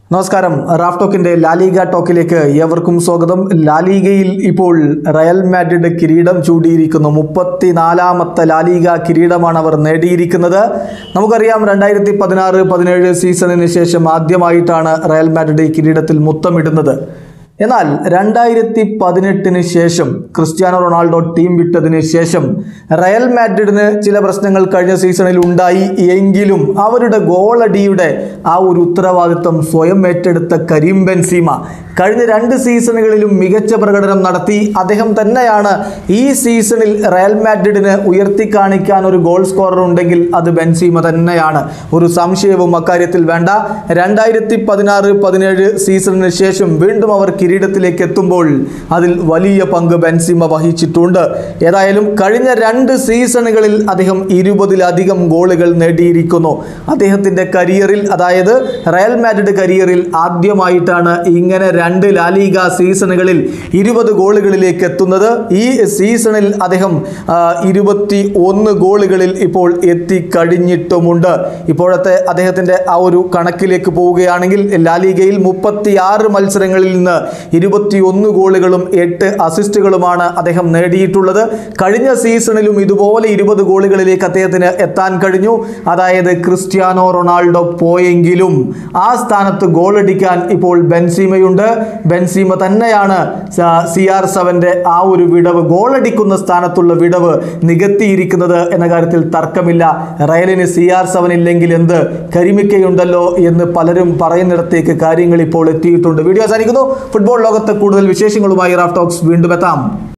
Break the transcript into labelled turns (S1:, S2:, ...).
S1: നമസ്കാരം Raf ടോക്കിന്റെ La Liga ടോക്കിലേക്ക് ഏവർക്കും സ്വാഗതം ലാലിഗയിൽ ഇപ്പോൾ റയൽ മാഡ്രിഡ് കിരീടം ചൂടിയിരിക്കുന്നു മുപ്പത്തിനാലാമത്തെ ലാലിഗ കിരീടമാണ് അവർ നേടിയിരിക്കുന്നത് നമുക്കറിയാം രണ്ടായിരത്തി പതിനാറ് പതിനേഴ് സീസണിന് ശേഷം ആദ്യമായിട്ടാണ് റയൽ മാഡ്രിഡ് ഈ കിരീടത്തിൽ മുത്തമിടുന്നത് എന്നാൽ രണ്ടായിരത്തി പതിനെട്ടിന് ശേഷം ക്രിസ്ത്യാനോ റൊണാൾഡോ ടീം വിട്ടതിന് ശേഷം റയൽ മാഡ്രിഡിന് ചില പ്രശ്നങ്ങൾ കഴിഞ്ഞ സീസണിൽ ഉണ്ടായി എങ്കിലും അവരുടെ ഗോളടിയുടെ ആ ഒരു ഉത്തരവാദിത്വം സ്വയം ഏറ്റെടുത്ത കരീം ബെൻസീമ കഴിഞ്ഞ രണ്ട് സീസണുകളിലും മികച്ച പ്രകടനം നടത്തി അദ്ദേഹം തന്നെയാണ് ഈ സീസണിൽ റയൽ മാഡ്രിഡിന് ഉയർത്തി കാണിക്കാൻ ഒരു ഗോൾ സ്കോറർ ഉണ്ടെങ്കിൽ അത് ബെൻസീമ തന്നെയാണ് ഒരു സംശയവും അക്കാര്യത്തിൽ വേണ്ട രണ്ടായിരത്തി പതിനാറ് പതിനേഴ് സീസണിന് ശേഷം വീണ്ടും അവർ കിരീടത്തിലേക്ക് എത്തുമ്പോൾ അതിൽ വലിയ പങ്ക് ബെൻസിമ വഹിച്ചിട്ടുണ്ട് ഏതായാലും കഴിഞ്ഞ രണ്ട് സീസണുകളിൽ അദ്ദേഹം ഇരുപതിലധികം ഗോളുകൾ നേടിയിരിക്കുന്നു അദ്ദേഹത്തിൻ്റെ കരിയറിൽ അതായത് റയൽ മാഡ്രിഡ് കരിയറിൽ ആദ്യമായിട്ടാണ് ഇങ്ങനെ രണ്ട് ലാലിഗ സീസണുകളിൽ ഇരുപത് ഗോളുകളിലേക്ക് എത്തുന്നത് ഈ സീസണിൽ അദ്ദേഹം ആ, ഇരുപത്തി ഒന്ന് ഗോളുകളിൽ ഇപ്പോൾ എത്തിക്കഴിഞ്ഞിട്ടുമുണ്ട് ഇപ്പോഴത്തെ അദ്ദേഹത്തിൻ്റെ ആ ഒരു കണക്കിലേക്ക് പോവുകയാണെങ്കിൽ ലാലിഗയിൽ മുപ്പത്തിയാറ് മത്സരങ്ങളിൽ നിന്ന് ഇരുപത്തിയൊന്ന് ഗോളുകളും എട്ട് അസിസ്റ്റുകളുമാണ് അദ്ദേഹം നേടിയിട്ടുള്ളത് കഴിഞ്ഞ സീസണിലും ഇതുപോലെ ഇരുപത് ഗോളുകളിലേക്ക് അദ്ദേഹത്തിന് എത്താൻ കഴിഞ്ഞു അതായത് ക്രിസ്ത്യാനോ റൊണാൾഡോ പോയെങ്കിലും ആ സ്ഥാനത്ത് ഗോളടിക്കാൻ ഇപ്പോൾ ബെൻസീമയുണ്ട് ബെൻസീമ തന്നെയാണ് സി ആർ സെവൻ്റെ ആ ഒരു വിടവ് ഗോളടിക്കുന്ന സ്ഥാനത്തുള്ള വിടവ് നികത്തിയിരിക്കുന്നത് എന്ന കാര്യത്തിൽ തർക്കമില്ല റയലിന് സി ആർ സെവൻ ഇല്ലെങ്കിൽ എന്ത് കരിമിക്കയുണ്ടല്ലോ എന്ന് പലരും പറയുന്നിടത്തേക്ക് കാര്യങ്ങൾ ഇപ്പോൾ എത്തിയിട്ടുണ്ട് വീഡിയോ അവസാനിക്കുന്നു ഫുട്ബോൾ ലോകത്തെ കൂടുതൽ വിശേഷങ്ങളുമായി റാഫ് ടോക്സ് വീണ്ടും എത്താം